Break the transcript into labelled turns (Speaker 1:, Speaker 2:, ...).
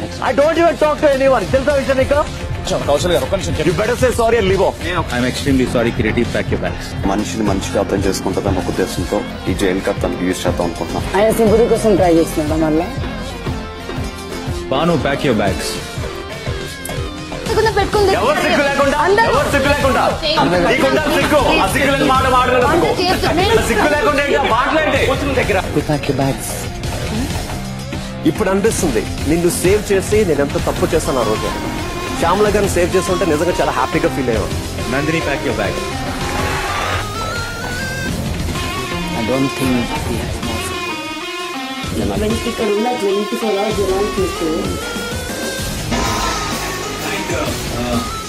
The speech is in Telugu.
Speaker 1: I don't even talk to anyone తెలుసా విషయం నీకు
Speaker 2: కౌశల్ గారు ఒక్క నిమిషం
Speaker 1: you better say sorry and leave off
Speaker 3: I'm extremely sorry creative pack you bags
Speaker 4: మనిషిని మంచిగా అర్థం చేసుకుంటుందని ఒక ఉద్దేశంతో ఈ జైలు కత్తానికి యూజ్ చేద్దాం అనుకుంటున్నాం
Speaker 5: ఆయన సింపతి కోసం ట్రై చేస్తున్నాడు మళ్ళా
Speaker 3: బాను ప్యాక్ యూ బ్యాగ్స్
Speaker 6: పెట్టుకుంది
Speaker 1: ఎవరు సిగ్గు లేకుండా ఎవరు సిగ్గు లేకుండా నీకుందా సిగ్గు ఆ సిగ్గు లేని మాట మాట్లాడలేదు సిగ్గు లేకుండా ఏంటి? ఆ మాటలేంటి దగ్గర
Speaker 5: బ్యాగ్స్
Speaker 1: ఇప్పుడు అనిపిస్తుంది నిన్ను సేవ్ చేసి నేను ఎంత తప్పు చేస్తాను ఆ రోజు శ్యామల గారిని సేవ్ చేస్తుంటే నిజంగా చాలా హ్యాపీగా ఫీల్ అయ్యాను
Speaker 3: Nandini pack you bag
Speaker 5: I don't think
Speaker 6: వెనక్కి ఇక్కడ ఉన్న ట్వంటీ ఫోర్ అవర్స్ జనాలు చూస్తూ